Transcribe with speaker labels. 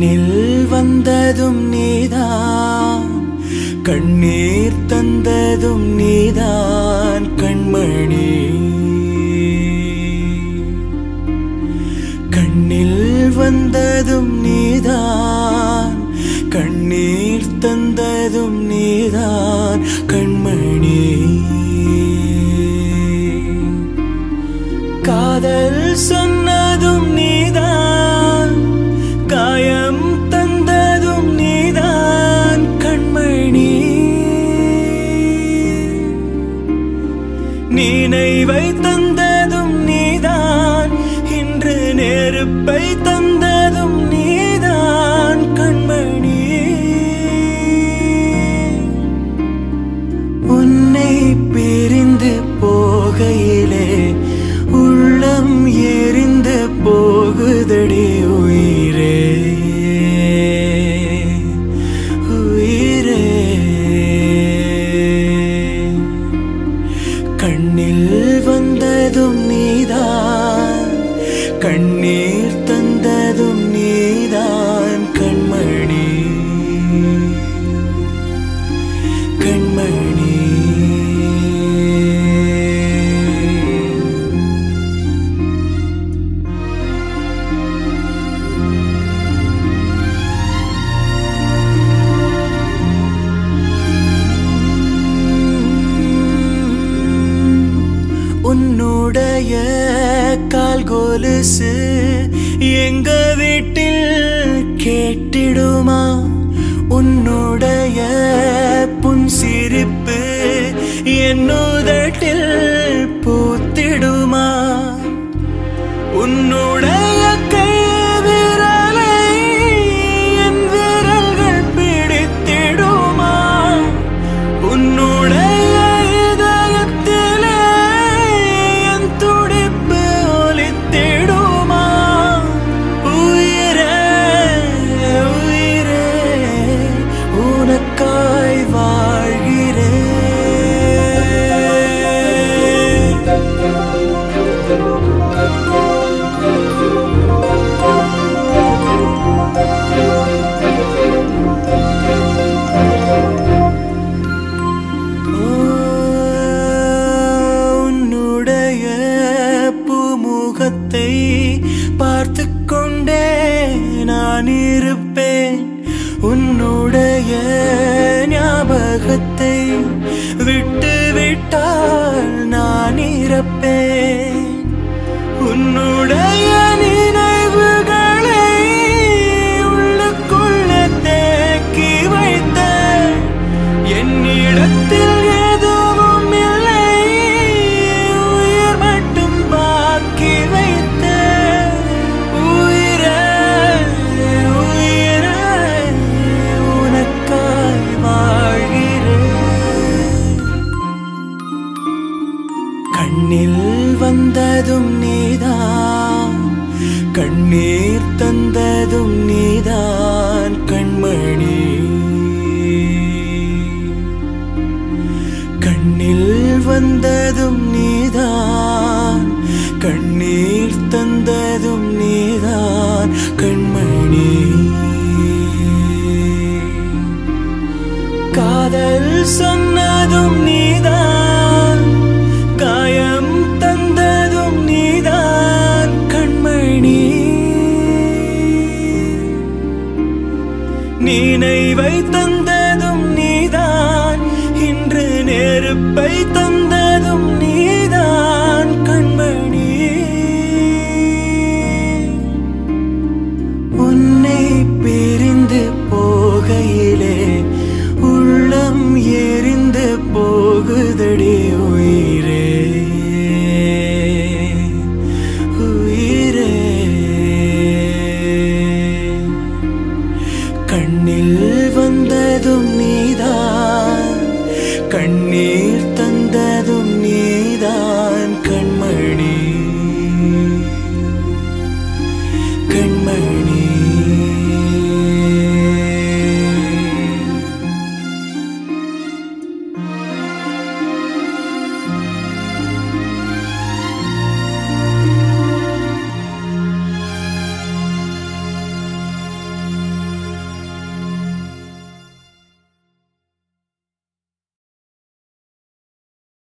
Speaker 1: கண்ணில் வந்ததும் நீதான் கண்ணீர் தந்ததும் நீதான் கண்மணி கண்ணில் வந்ததும் நீதான் கண்ணீர் தந்ததும் நீதான் கண்மணி காதல் சொன்னதும் நீதான் காயம் தந்ததும் நீதான் கண்மணி நினைவை தந்ததும் நீதான் இன்று நெருப்பை தந்ததும் நீதான் கண்மணி உன்னை பிரிந்து போகையிலே உள்ளம் எரிந்து போகுதடி உயிரே உயிரே கண்ணில் வந்ததும் நீதான் கண்ணீர் தந்ததும் நீதான் கண்மணி கண்மணி உன்னுடைய கால் கொலுசு எங்க வீட்டில் கேட்டிடுமா உன்னுடைய புன் சிரிப்பு என்னுதட்டில் பூத்திடுமா உன்னுடைய கை விரலை என் விரல்கள் பிடித்திடுமா உன்னுடைய இதயத்திலே என் துடிப்பு ஒலித்திடுமா உயிரே உயிரே உனக்காய் வாழ்கிறேன் உன்னுடைய பூமுகத்தை பார்த்து கொண்டே நான் இருப்பேன் உன்னுடைய ஞாபகத்தை விட்டு விட்டால் நான் இறப்பேன் உன்னுடைய நினைவுகளை உள்ளுக்குள்ளே தேக்கி வைத்த என்னிடத்தில் எதுவும் இல்லை உயிர் மட்டும் பாக்கி வைத்த உயிரே உயிரே உனக்காய் வாழ்கிறேன் கண்ணில் வந்ததும் நீதான் கண்ணீர் தந்ததும் நீதான் கண்மணி கண்ணில் வந்ததும் நீதான் கண்ணீர் தந்ததும் நீதான் கண்மணி காதல் சொன்னதும் நீதான் காயம் தந்ததும் நீதான் கண்மணி நினைவை தந்ததும் நீதான் இன்று நெருப்பை தந்ததும் நீதான் கண்மணி உன்னை பிரிந்து போகையிலே உள்ளம் எரிந்து போகுதடி உயிரே